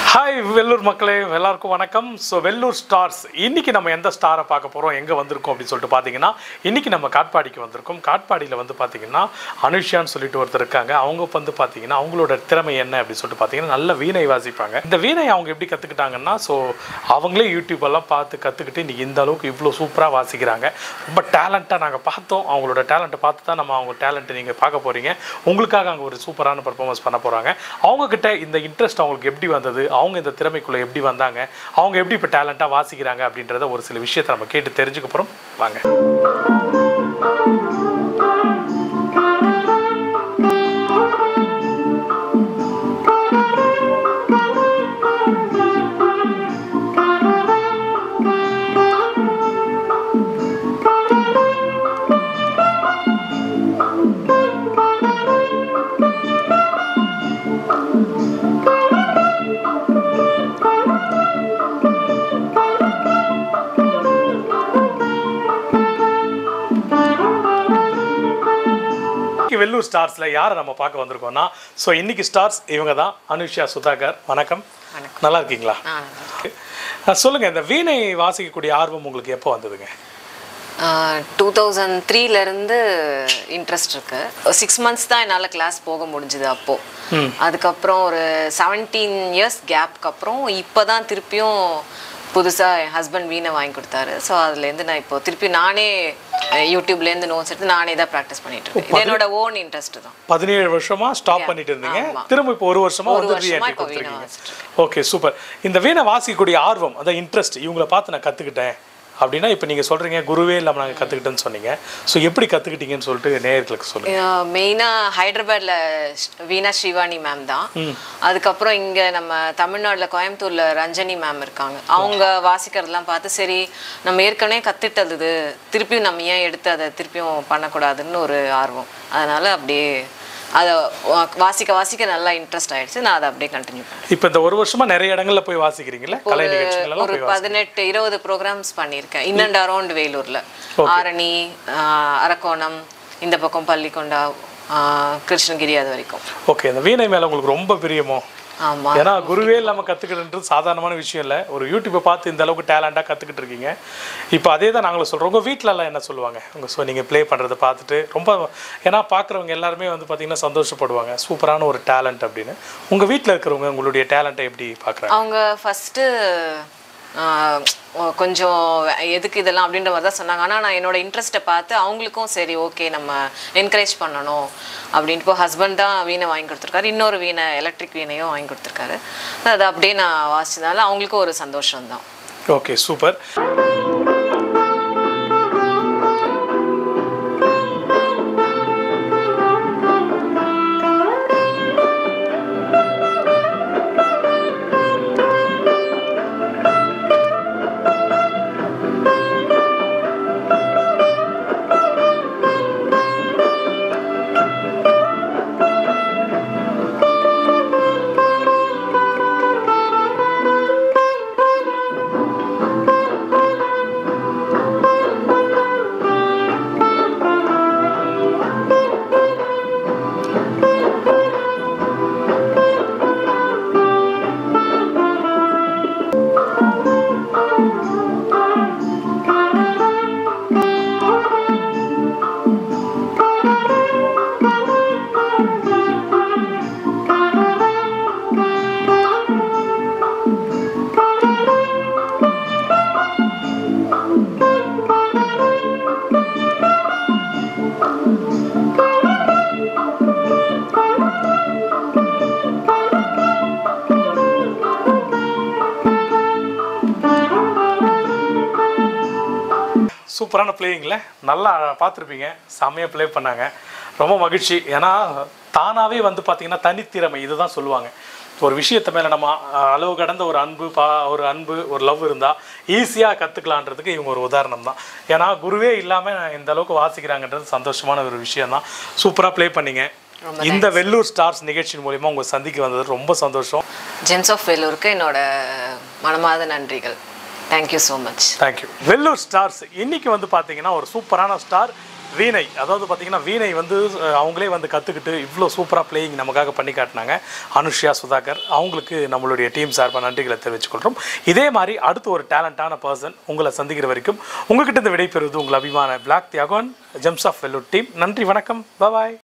Hi Vellur மக்களே எல்லாருக்கும் வணக்கம் ஸோ வெள்ளூர் ஸ்டார்ஸ் இன்னைக்கு நம்ம எந்த ஸ்டாரை பார்க்க போகிறோம் எங்கே வந்திருக்கோம் அப்படின்னு சொல்லிட்டு பார்த்தீங்கன்னா இன்னைக்கு நம்ம காட்பாடிக்கு வந்திருக்கோம் காட்பாடியில் வந்து பார்த்தீங்கன்னா அனுஷான்னு சொல்லிட்டு ஒருத்தர் இருக்காங்க அவங்க வந்து பார்த்தீங்கன்னா அவங்களோட திறமை என்ன அப்படின்னு சொல்லிட்டு பார்த்தீங்கன்னா நல்ல வீணை வாசிப்பாங்க இந்த வீணை அவங்க எப்படி கற்றுக்கிட்டாங்கன்னா ஸோ அவங்களே யூடியூப் எல்லாம் பார்த்து கற்றுக்கிட்டு இன்னைக்கு இந்த அளவுக்கு இவ்வளோ சூப்பராக வாசிக்கிறாங்க ரொம்ப டேலண்ட்டாக நாங்கள் பார்த்தோம் அவங்களோட டேலண்ட்டை பார்த்து தான் நம்ம அவங்க டேலண்ட்டை நீங்கள் பார்க்க போகிறீங்க உங்களுக்காக அங்கே ஒரு சூப்பரான பர்ஃபார்மன்ஸ் பண்ண போகிறாங்க அவங்கக்கிட்ட இந்த இன்ட்ரெஸ்ட் அவங்களுக்கு எப்படி வந்தது அவங்க இந்த திறமைக்குள்ளே எப்படி வந்தாங்க அவங்க எப்படி இப்போ டேலண்ட்டாக வாசிக்கிறாங்க அப்படின்றத ஒரு சில விஷயத்தை நம்ம கேட்டு தெரிஞ்சுக்க போகிறோம் வாங்க இன்னைக்கு வெள்ளூர் ஸ்டார்ஸில் யாரை நம்ம பார்க்க வந்திருக்கோம்னா ஸோ இன்னைக்கு ஸ்டார்ஸ் இவங்க தான் அனுஷா சுதாகர் வணக்கம் வணக்கம். நல்லா இருக்கீங்களா ஆ அஹ் சொல்லுங்க இந்த வீணை வாசிக்கக்கூடிய ஆர்வம் உங்களுக்கு எப்போ வந்ததுங்க டூ தௌசண்ட் த்ரீலேருந்து இன்ட்ரெஸ்ட் இருக்கு சிக்ஸ் மந்த்ஸ் தான் என்னால் கிளாஸ் போக முடிஞ்சுது அப்போது அதுக்கப்புறம் ஒரு செவன்டீன் இயர்ஸ் கேப்க்கு அப்புறம் இப்போ தான் திருப்பியும் புதுசாக என் ஹஸ்பண்ட் வீணை வாங்கி கொடுத்தாரு ஸோ அதுலேருந்து நான் இப்போ திருப்பி நானே அஹ், யூடியூப்லேருந்து நோட்ஸ் எடுத்து நானே தான் ப்ராக்டிஸ் பண்ணிட்டு இருக்கேன் இது என்னோட ஓன் இன்ட்ரெஸ்ட் தான் பதினேழு வருஷமா ஸ்டாப் Yeah. பண்ணிட்டு இருந்தீங்க ஆமா. திரும்ப இப்போ ஒரு வருஷமா ஒரு வந்து வருஷமா ரீஎன்ட்ரி இப்போ வீணை கொடுத்துருக்கீங்க வாசிச்சிட்டு ஓகே சூப்பர் இந்த வீணை வாசிக்கக்கூடிய ஆர்வம் அதான் இன்ட்ரெஸ்ட் இவங்கள பார்த்து நான் கற்றுக்கிட்டேன் அப்படின்னா இப்போ நீங்கள் சொல்கிறீங்க குருவே இல்லாமல் நாங்கள் கற்றுக்கிட்டேன்னு சொன்னீங்க ஸோ எப்படி கற்றுக்கிட்டீங்கன்னு சொல்லிட்டு நேயர்களுக்கு சொல்லுங்கள் மெயினாக ஹைதராபாத்ல ஷ்- வீணா ஸ்ரீவாணி மேம் தான் அதுக்கப்புறம் இங்கே நம்ம தமிழ்நாட்டில் கோயம்புத்தூர்ல ரஞ்சனி மேம் இருக்காங்க அவங்க வாசிக்கிறதெல்லாம் பார்த்து சரி நம்ம ஏற்கனவே கற்றுட்டது இது திருப்பியும் நம்ம ஏன் எடுத்து அதை திருப்பியும் பண்ணக்கூடாதுன்னு ஒரு ஆர்வம் அதனால அப்படியே அதை வா- வாசிக்க வாசிக்க நல்லா இன்ட்ரெஸ்ட் ஆயிடுச்சு நான் அதை அப்படியே கண்டினியூ பண்ணேன் இப்போ இந்த ஒரு வருஷமா நிறைய இடங்கள்ல போய் வாசிக்கிறீங்களா கலை நிகழ்ச்சிகளெல்லாம் ஒரு போய் வாசி பதினெட்டு இருபது ப்ரோக்ராம்ஸ் பண்ணியிருக்கேன் இன் அண்ட் அரௌண்ட் வேலூர்ல ஆரணி ஆஹ், அரக்கோணம் இந்த பக்கம் பள்ளிக்கொண்டா ஆஹ், கிருஷ்ணகிரி அது வரைக்கும் ஓகே இந்த வீணை மேலே உங்களுக்கு ரொம்ப பிரியமோ ஆமா ஏன்னா குருவே இல்லாமல் கற்றுக்கிட்டுன்றது சாதாரணமான விஷயம் இல்லை ஒரு யூடியூப்பை பார்த்து இந்த அளவுக்கு டேலண்டாக கற்றுக்கிட்டு இருக்கீங்க இப்போ அதே தான் நாங்களும் சொல்கிறோம் உங்கள் வீட்டிலலாம் என்ன சொல்லுவாங்க உங்கள் ஸோ நீங்கள் ப்ளே பண்ணுறதை பார்த்துட்டு ரொம்ப ஏன்னா பார்க்குறவங்க எல்லாருமே வந்து பார்த்தீங்கன்னா சந்தோஷப்படுவாங்க சூப்பரான ஒரு டேலண்ட் அப்படின்னு உங்கள் வீட்டில் இருக்கிறவங்க உங்களுடைய டேலண்ட்டை எப்படி பார்க்குறாங்க அவங்க ஃபஸ்ட்டு கொஞ்சம் எதுக்கு இதெல்லாம் அப்படின்ற மாதிரி தான் சொன்னாங்க ஆனால் நான் என்னோட இன்ட்ரெஸ்ட்டை பார்த்து அவங்களுக்கும் சரி ஓகே நம்ம என்கரேஜ் பண்ணணும் அப்படின்ட்டு இப்போ ஹஸ்பண்ட் தான் வீணை வாங்கி கொடுத்துருக்காரு இன்னொரு வீணை எலக்ட்ரிக் வீணையும் வாங்கி கொடுத்துருக்காரு அதை அப்படியே நான் வாசிச்சதால அவங்களுக்கும் ஒரு சந்தோஷம் தான் ஓகே சூப்பர் சூப்பரான பிளேயிங்கில் நல்லா பார்த்துருப்பீங்க செம்மையாக ப்ளே பண்ணாங்க ரொம்ப மகிழ்ச்சி ஏன்னா தானாகவே வந்து பார்த்தீங்கன்னா தனித்திறமை இதுதான் சொல்லுவாங்க ஒரு விஷயத்தை மேலே நம்ம அஹ், அளவு கடந்த ஒரு அன்பு பா ஒரு அன்பு ஒரு லவ் இருந்தால் ஈஸியாக கற்றுக்கலான்றதுக்கு இவங்க ஒரு உதாரணம் தான் ஏன்னா குருவே இல்லாமல் இந்த அளவுக்கு வாசிக்கிறாங்கன்றது சந்தோஷமான ஒரு விஷயம் தான் சூப்பராக ப்ளே பண்ணீங்க இந்த வெள்ளூர் ஸ்டார்ஸ் நிகழ்ச்சியின் மூலிமா உங்கள் சந்திக்கு வந்தது ரொம்ப சந்தோஷம் ஜென்ஸ் ஆஃப் வேலூருக்கு என்னோட மனமார்ந்த நன்றிகள் thank you so much thank you Vellore stars இன்னைக்கு வந்து பார்த்தீங்கன்னா ஒரு சூப்பரான ஸ்டார் வீணை அதாவது பார்த்தீங்கன்னா வீணை வந்து அஹ், அவங்களே வந்து கற்றுக்கிட்டு இவ்வளோ சூப்பராக பிளேயிங் நமக்காக பண்ணி காட்டினாங்க அனுஷ்யா சுதாகர் அவங்களுக்கு நம்மளுடைய டீம் சார்பாக நன்றிகளை தெரிவிச்சுக்கொள்கிறோம் இதே மாதிரி அடுத்து ஒரு டேலண்டான பர்சன் உங்களை சந்திக்கிற வரைக்கும் உங்ககிட்ட இருந்து விடைபெறுவது உங்கள் அபிமான பிளாக் தியாகோன் ஜெம்ஸ் ஆஃப் வெல்லூர் டீம் நன்றி வணக்கம் பாய்